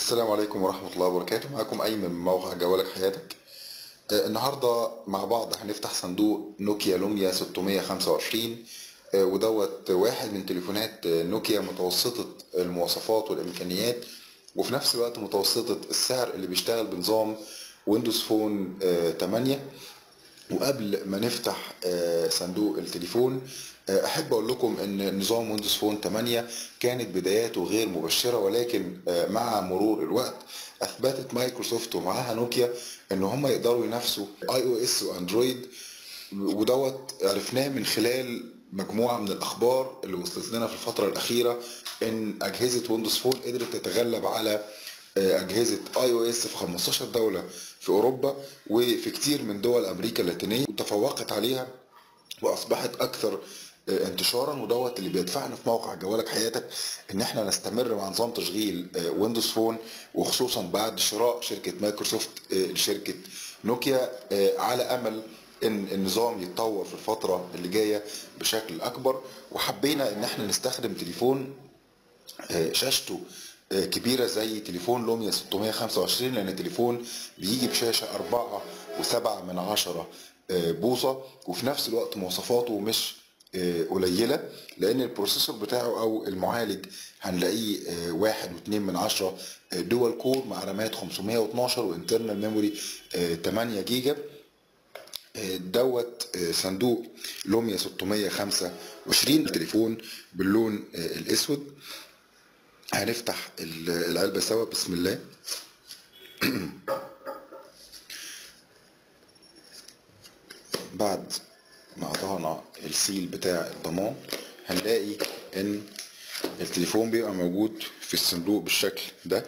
السلام عليكم ورحمة الله وبركاته معكم أيمن من موقع جوالك حياتك آه، النهاردة مع بعض هنفتح صندوق نوكيا لوميا 625 آه، ودوت واحد من تليفونات آه، نوكيا متوسطة المواصفات والإمكانيات وفي نفس الوقت متوسطة السعر اللي بيشتغل بنظام ويندوز فون آه، 8 وقبل ما نفتح آه، صندوق التليفون آه، احب اقول لكم ان نظام ويندوز فون 8 كانت بداياته غير مبشره ولكن آه، مع مرور الوقت اثبتت مايكروسوفت ومعاها نوكيا ان هم يقدروا ينافسوا اي او اس واندرويد ودوت عرفناه من خلال مجموعه من الاخبار اللي وصلت لنا في الفتره الاخيره ان اجهزه ويندوز فون قدرت تتغلب على اجهزه اي او اس في 15 دوله في اوروبا وفي كتير من دول امريكا اللاتينيه وتفوقت عليها واصبحت اكثر انتشارا ودوت اللي بيدفعنا في موقع جوالك حياتك ان احنا نستمر مع نظام تشغيل ويندوز فون وخصوصا بعد شراء شركه مايكروسوفت لشركه نوكيا على امل ان النظام يتطور في الفتره اللي جايه بشكل اكبر وحبينا ان احنا نستخدم تليفون شاشته كبيرة زي تليفون لوميا 625 لأن التليفون بيجي بشاشة 4 و7 من عشرة بوصة وفي نفس الوقت مواصفاته مش قليلة لأن البروسيسور بتاعه أو المعالج هنلاقيه واحد واتنين من عشرة دول كور مع رامات 512 وانترنال ميموري 8 جيجا دوت صندوق لوميا 625 تليفون باللون الاسود هنفتح العلبة سوا بسم الله بعد ما قطعنا السيل بتاع الضمان هنلاقي ان التليفون بيبقى موجود في الصندوق بالشكل ده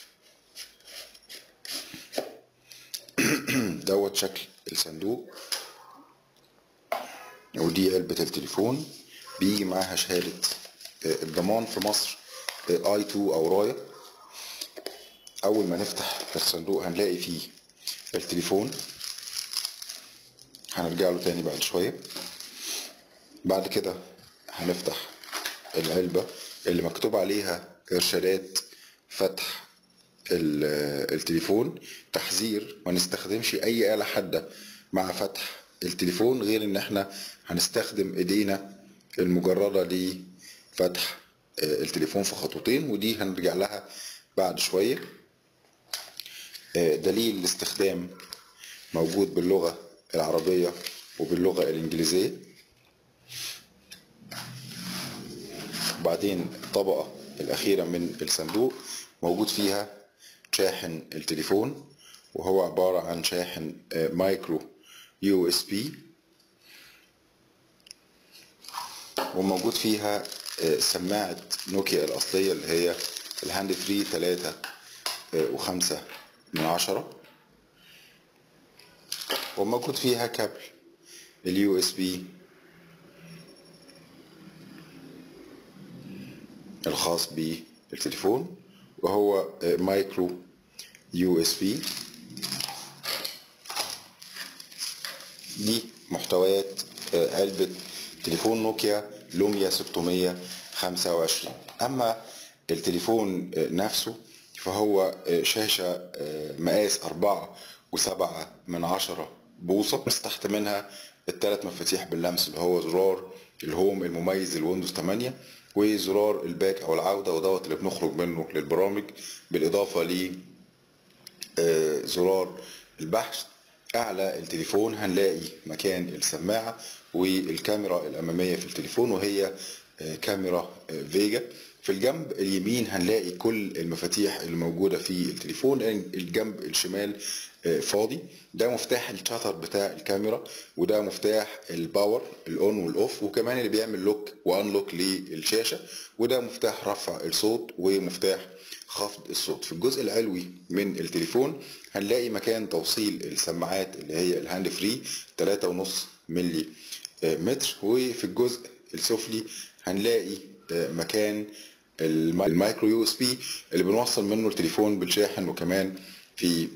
دوت شكل الصندوق ودي علبة التليفون بيجي معاها شهادة الضمان في مصر اي 2 او رايه اول ما نفتح الصندوق هنلاقي فيه التليفون هنرجع له تاني بعد شويه بعد كده هنفتح العلبه اللي مكتوب عليها ارشادات فتح التليفون تحذير ما نستخدمش اي آلة حادة مع فتح التليفون غير ان احنا هنستخدم ايدينا المجردة لفتح التليفون في خطوتين ودي هنرجع لها بعد شوية دليل الاستخدام موجود باللغة العربية وباللغة الإنجليزية وبعدين الطبقة الأخيرة من الصندوق موجود فيها شاحن التليفون وهو عبارة عن شاحن مايكرو يو اس بي وموجود فيها سماعة نوكيا الأصلية اللي هي الهاند فري تلاتة وخمسة من عشرة وموجود فيها كابل اليو اس بي الخاص بالتليفون وهو مايكرو يو اس بي دي محتويات علبة تليفون نوكيا لوميا 625 اما التليفون نفسه فهو شاشة مقاس أربعة وسبعة من عشرة بوصة بس تحت منها التلات مفاتيح باللمس اللي هو زرار الهوم المميز للويندوز 8 وزرار الباك او العودة ودوت اللي بنخرج منه للبرامج بالاضافة ل زرار البحث اعلى التليفون هنلاقي مكان السماعة والكاميرا الامامية في التليفون وهي كاميرا فيجا في الجنب اليمين هنلاقي كل المفاتيح اللي موجودة في التليفون الجنب الشمال فاضي ده مفتاح الشاتر بتاع الكاميرا وده مفتاح الباور الاون والاوف وكمان اللي بيعمل لوك وانلوك للشاشة وده مفتاح رفع الصوت ومفتاح خفض الصوت في الجزء العلوي من التليفون هنلاقي مكان توصيل السماعات اللي هي الهاند فري 3.5 ملي متر وفي الجزء السفلي هنلاقي مكان المايكرو يو اس بي اللي بنوصل منه التليفون بالشاحن وكمان في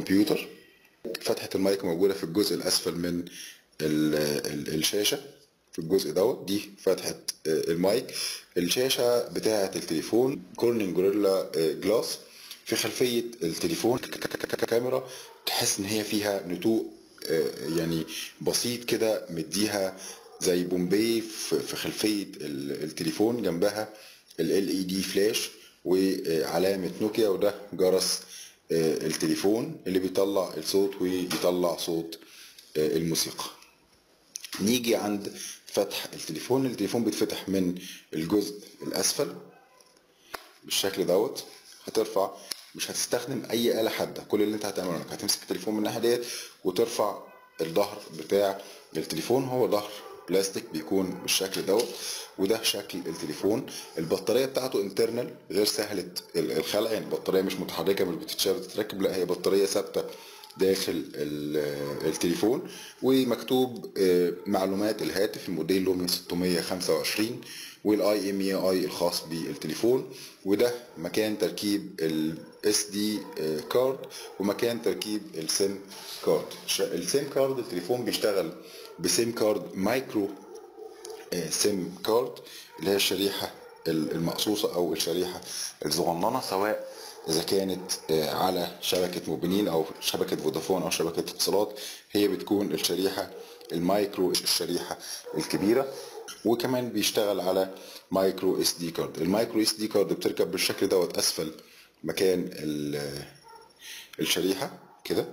الكمبيوتر فتحة المايك موجودة في الجزء الأسفل من الشاشة في الجزء دوت دي فتحة آه، المايك الشاشة بتاعة التليفون كورنينج جوريلا آه، جلاس في خلفية التليفون ك- ك- ك- ك- كاميرا تحس ان هي فيها نتوء آه، يعني بسيط كده مديها زي بومبي في في خلفية ال- التليفون جنبها ال LED فلاش وعلامة نوكيا وده جرس آه، التليفون اللي بيطلع الصوت ويطلع صوت آه، الموسيقى نيجي عند فتح التليفون التليفون بيتفتح من الجزء الأسفل بالشكل دوت هترفع مش هتستخدم اي آلة حادة كل اللي انت هتعمله انك هتمسك التليفون من الناحية ديت وترفع الظهر بتاع التليفون هو ظهر بلاستيك بيكون بالشكل دوت وده شكل التليفون البطارية بتاعته انترنال غير سهلة ال- الخلع يعني البطارية مش متحركة مش بتتشال بتتركب لا هي بطارية ثابتة داخل ال- التليفون ومكتوب آه، معلومات الهاتف الموديل لوميا 625 والاي ام اي اي الخاص بالتليفون وده مكان تركيب الاس دي كارد ومكان تركيب السيم كارد السيم كارد التليفون بيشتغل بسيم كارد مايكرو سيم كارد اللي هي الشريحة المقصوصة أو الشريحة الصغننة سواء إذا كانت آه، على شبكة موبينيل أو شبكة فودافون أو شبكة اتصالات هي بتكون الشريحة المايكرو الشريحة الكبيرة وكمان بيشتغل على مايكرو اس دي كارد المايكرو اس دي كارد بتركب بالشكل دوت أسفل مكان ال- الشريحة كده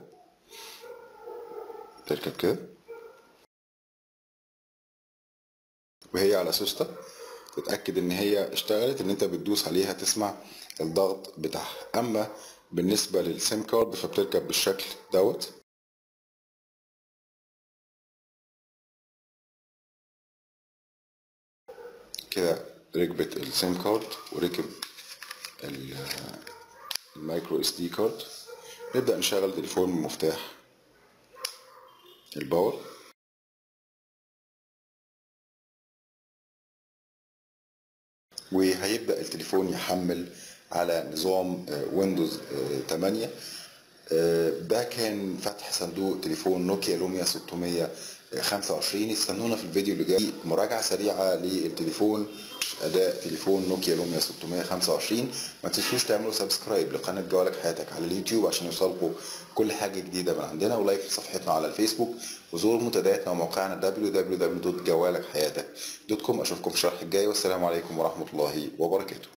تركب كده وهي على سوستة تتأكد ان هي اشتغلت ان انت بتدوس عليها تسمع الضغط بتاعها اما بالنسبة للسيم كارد فبتركب بالشكل دوت كده ركبت السيم كارد وركب ال- المايكرو اس دي كارد نبدأ نشغل تليفون من مفتاح الباور وهيبدأ التليفون يحمل على نظام ويندوز 8 آه، ده كان فتح صندوق تليفون نوكيا لوميا 625 استنونا في الفيديو اللي جاي مراجعة سريعة للتليفون أداء تليفون نوكيا لوميا 625 ما تنسوش تعملوا سبسكرايب لقناة جوالك حياتك على اليوتيوب عشان يوصلكم كل حاجة جديدة من عندنا ولايك لصفحتنا على الفيسبوك وزوروا منتدياتنا وموقعنا www.جوالكحياتك.com أشوفكم في الشرح الجاي والسلام عليكم ورحمة الله وبركاته